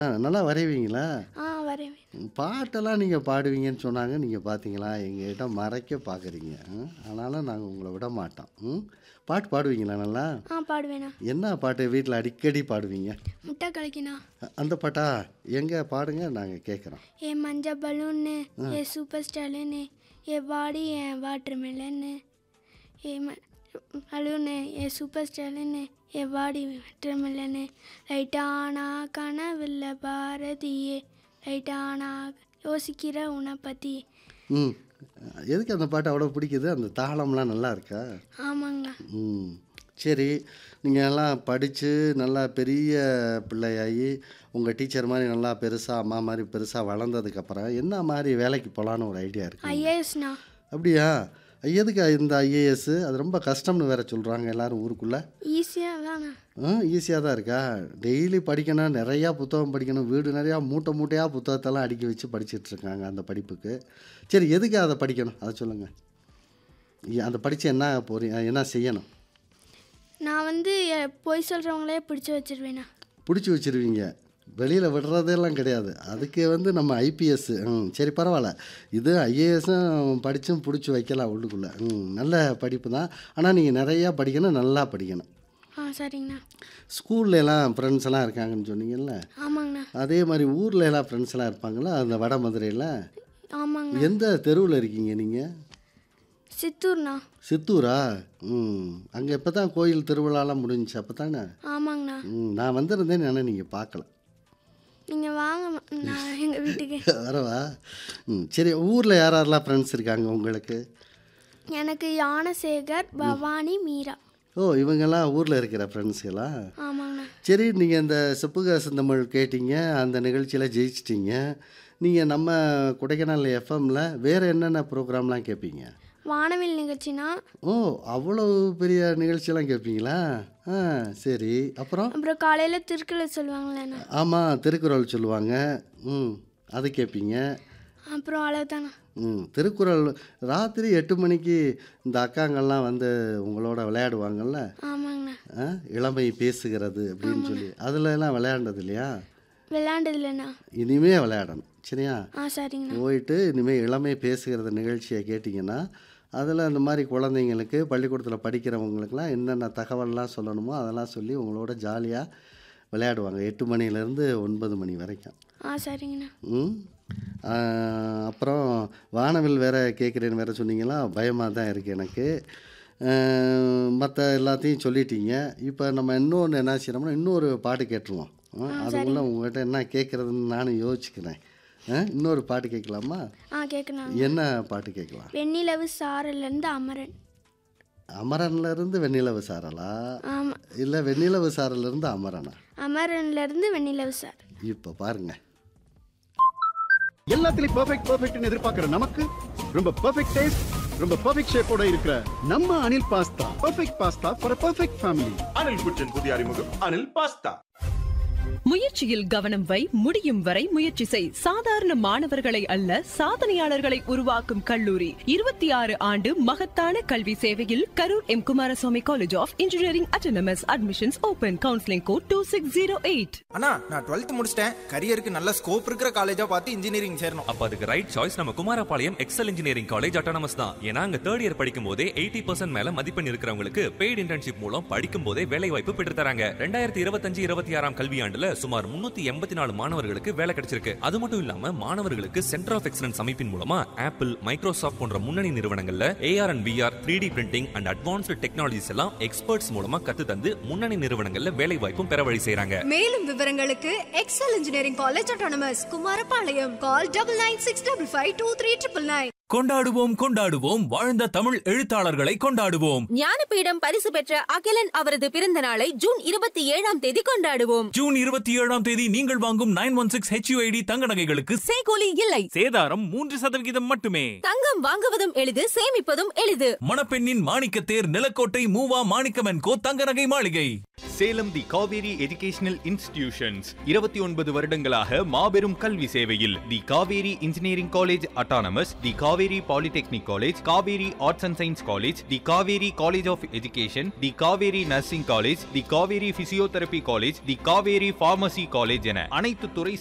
ஆ நல்லா வரைவீங்களா? ஆ வரைவேன். ம், பாட்டெல்லாம் நீங்க பாடுவீங்கன்னு சொன்னாங்க. நீங்க பார்த்தீங்களா? எங்ககிட்ட மறைக்க பார்க்குறீங்க. ம். ஆனாலும் நாங்க உங்கள விட மாட்டோம். ம். பாட்டு பாடுவீங்களா நல்லா? ஆ பாடுவேண்ணா. என்ன பாட்டு வீட்ல அடிக்கடி பாடுவீங்க? முட்டை கலக்கினா. அ அந்த பாட்டா? எங்க பாடுங்க நாங்க கேட்குறோம். ஏ மஞ்ச பலூன்னு ஏ சூப்பர் ஸ்டாலுன்னு ஏ பாடி ஏன் வாட்டர் மெலன்னு ஏ ம பலூன்னு ஏ சூப்பர் ஸ்டாலுன்னு ஏ பாடி வாட்டர் மெலன்னு லைட்டானா கனவில்ல பாரதியே லைட்டானா யோசிக்கிற உன்னை பற்றி ம். எதுக்கு அந்த பாட்டு அவ்வளோ பிடிக்குது? அந்த தாளம்லாம் நல்லா இருக்கா? ஆமாங்கண்ணா ம். சரி. நீங்க எல்லாம் படிச்சு நல்லா பெரிய பிள்ளையாகி, உங்க டீச்சர் மாரி நல்லா பெருசா, அம்மா மாரி பெருசா வளர்ந்ததுக்கப்புறம், என்ன மாரி வேலைக்கு போலான்னு ஒரு ஐடியா இருக்குங்க? ஐஏஎஸ்ண்ணா அப்படியா? எதுக்கு இந்த ஐஏஎஸ்? அது ரொம்ப கஷ்டம்னு வேற சொல்றாங்க எல்லாரும் ஊருக்குள்ள. ஈஸியாக தாண்ணா ம். ஈஸியா தான் இருக்கா? டெய்லி படிக்கணும், நிறையா புத்தகம் படிக்கணும், வீடு நிறையா மூட்டை மூட்டையா புத்தகத்தெல்லாம் அடுக்கி வச்சு படிச்சுட்டு இருக்காங்க அந்த படிப்புக்கு. சரி எதுக்கு அத படிக்கணும்? அத சொல்லுங்க. எ அத படிச்சு என்ன போறீ என்ன செய்யணும்? நான் வந்து எ- பொய் சொல்கிறவங்களே பிடிச்சி வச்சிருவேண்ணா புடிச்சு வச்சிருவீங்க. வெளியில விடுறதெல்லாம் கிடையாது. அதுக்கு வந்து நம்ம ஐபிஎஸ். ம். சரி பரவால்ல. இது ஐஏஎஸும் படிச்சும் புடிச்சு வைக்கலாம் உள்ளுக்குள்ள. ம். நல்ல படிப்பு தான். ஆனா நீங்க நிறையா படிக்கணும், நல்லா படிக்கணும். ஆ சரிங்கண்ணா ஸ்கூல்ல எல்லாம் ஃப்ரெண்ட்ஸ் எல்லாம் இருக்காங்கன்னு சொன்னீங்கல்ல? ஆமாங்கண்ணா அதே மாரி ஊர்ல எல்லாம் ஃப்ரெண்ட்ஸ் எல்லாம் இருப்பாங்கல்ல? அந்த வட மதுரையில? ஆமாங்கண்ணா எந்த தெருவுல இருக்கீங்க நீங்க? சித்தூர்ண்ணா சித்தூரா? ம். அங்க இப்ப தான் கோயில் திருவிழாலாம் முடிஞ்சுச்சு அப்பதானே? ஆமாங்கண்ணா ம். நான் வந்திருந்தேன்னு ஆனா நீங்க பார்க்கல. நீங்கள் வாங்க ம- நான் எங்கள் வீட்டுக்கு வரவா? ம். சரி ஊர்ல யார் யாரெல்லாம் ஃப்ரெண்ட்ஸ் இருக்காங்க உங்களுக்கு? எனக்கு யானசேகர் பவானி மீரா ஓ! இவங்கெல்லாம் ஊர்ல இருக்கிற ஃப்ரெண்ட்ஸுகளா? ஆமாங்கண்ணா சரி நீங்க இந்த செப்புக செந்தமிழ் கேட்டீங்க. அந்த நிகழ்ச்சியில ஜெயிச்சிட்டீங்க. நீங்க நம்ம கொடைக்கானல் எஃப்எம்ல வேற என்னென்ன ப்ரோகிராம்லாம் கேட்பீங்க? வானவில் நிகழ்ச்சினா ஓ! அவ்வளவு பெரிய நிகழ்ச்சியெல்லாம் கேட்பீங்களா? ஆ சரி. அப்புறம்? அப்புறம் காலையில் திருக்குறள் சொல்லுவாங்களேண்ணா ஆமா. திருக்குறள் சொல்லுவாங்க. ம். அது கேட்பீங்க. அப்புறம் அவ்வளோதாண்ணா ம். திருக்குறள் ராத்திரி 8 மணிக்கு இந்த அக்காங்கள்லாம் வந்து உங்களோட விளையாடுவாங்கல்ல? ஆமாங்கண்ணா ஆ இளமை பேசுகிறது அப்படின்னு சொல்லி. அதுலலாம் விளையாண்டது இல்லையா? விளையாண்டதில்லண்ணா இனிமே விளையாடணும். சரியா? ஆ சரிங்கண்ணா போயிட்டு இனிமே இளமை பேசுகிறது நிகழ்ச்சியை கேட்டிங்கன்னா, அதில் இந்த மாதிரி குழந்தைங்களுக்கு பள்ளிக்கூடத்தில் படிக்கிறவங்களுக்கெல்லாம் என்னென்ன தகவல்லாம் சொல்லணுமோ அதெல்லாம் சொல்லி உங்களோட ஜாலியா விளையாடுவாங்க. 8 மணிலேருந்து 9 மணி வரைக்கும். ஆ சரிங்கண்ணா ம். ஆ, அப்புறம் வானவில் வேற கேட்குறேன்னு வேற சொன்னீங்களா? பயமா தான் இருக்கு எனக்கு. மற்ற எல்லாத்தையும் சொல்லிட்டீங்க. இப்போ நம்ம இன்னொன்று என்ன செய்யணும்னா, இன்னொரு பாட்டு கேட்டுருவோம். ஆ, அதுக்குள்ள உங்ககிட்ட என்ன கேட்குறதுன்னு நானும் யோசிக்கிறேன். ஆ, இன்னொரு பாட்டு கேட்கலாமா? ஆ கேட்கணும் என்ன பாட்டு கேட்கலாம்? வெண்ணிலவு சாரல்லேருந்து அமரன் அமரன்ல இருந்து வெண்ணிலவு சாரலா? ஆமாம் இல்லை வெண்ணிலவு சாரல்ல இருந்து அமரனா? அமரன்லேருந்து வெண்ணிலவு சார் இப்போ பாருங்க. எல்லாத்துலயும் பெர்ஃபெக்ட் பெர்ஃபெக்ட்னு எதிர்பார்க்கிற நமக்கு ரொம்ப பெர்ஃபெக்ட் டேஸ்ட் ரொம்ப பெர்ஃபெக்ட் ஷேப்போட இருக்கிற நம்ம Anil pasta perfect pasta for perfect family Anil kitchen புதிய அறிமுகம் அனில் பாஸ்தா முயற்சியில் கவனம் வை முடியும் வரை முயற்சி செய் சாதாரண மாணவர்களை அல்ல சாதனையாளர்களை உருவாக்கும் கல்லூரி இருபத்தி ஆறு ஆண்டு மகத்தான கல்வி சேவையில் Karur M Kumaraswamy college of engineering autonomous admissions open counselling code two six zero eight அண்ணா நான் டுவெல்த் முடிச்சிட்டேன் கரியருக்கு நல்ல ஸ்கோப் இருக்கிற காலேஜா பார்த்து இன்ஜினியரிங் சேரணும் அப்ப அதுக்கு ரைட் சாய்ஸ் நம்ம Kumarapalayam excel engineering college autonomous தான் ஏன்னா அங்க தேர்ட் இயர் படிக்கும் போதே எயிட்டி பர்சன்ட் மேல மதிப்பெண் இருக்கிறவங்களுக்கு பெய்டு இன்டர்ன்ஷிப் மூலம் படிக்கும் போதே வேலை வாய்ப்பு பெற்று தராங்க ரெண்டாயிரத்தி இருபத்தஞ்சு இருபத்தி ஆறாம் கல்வியாண்டுல சுமார் முன்னூத்தி எண்பத்தி நாலு மாணவர்களுக்கு வேலை கிடைச்சிருக்கு அது மட்டும் இல்லாம மாணவர்களுக்கு சென்டர் ஆஃப் எக்ஸலன்ஸ் அமைப்பின் மூலமா ஆப்பிள் மைக்ரோசாஃப்ட் போன்ற முன்னணி நிறுவனங்கள்ல A R and V R three D printing and advanced technologies எல்லாம் எக்ஸ்பர்ட்ஸ் மூலமா கத்து தந்து முன்னணி நிறுவனங்கள்ல வேலை வாய்ப்பும் பெற வழி செய்றாங்க மேலும் விவரங்களுக்கு excel engineering college autonomous Kumarapalayam call double nine six double five two three triple nine கொண்டாடுவோம் கொண்டாடுவோம் வாழ்ந்த தமிழ் எழுத்தாளர்களை கொண்டாடுவோம் ஞானபீடம் பரிசு பெற்ற அகிலன் அவரது பிறந்த நாளை ஜூன் இருபத்தி ஏழாம் தேதி கொண்டாடுவோம் ஜூன் இருபத்தி ஏழாம் தேதி நீங்கள் வாங்கும் நைன் ஒன் சிக்ஸ் ஹெச்யூஐடி தங்க நகைகளுக்கு சேகோலி இல்லை சேதாரம் மூன்று சதவிகிதம் மட்டுமே தங்கம் வாங்குவதும் எளிது சேமிப்பதும் எளிது மணப்பெண்ணின் மாணிக்கத்தேர் நிலக்கோட்டை மூவா மாணிக்கமன் கோ தங்க நகை மாளிகை Salem the Kaveri educational institutions இருபத்தி ஒன்பது வருடங்களாக மாபெரும் கல்வி சேவையில் the Kaveri engineering college autonomous the Kaveri polytechnic college Kaveri arts and science college the Kaveri college of education the Kaveri nursing college the Kaveri physiotherapy college the Kaveri pharmacy college என அனைத்து துறை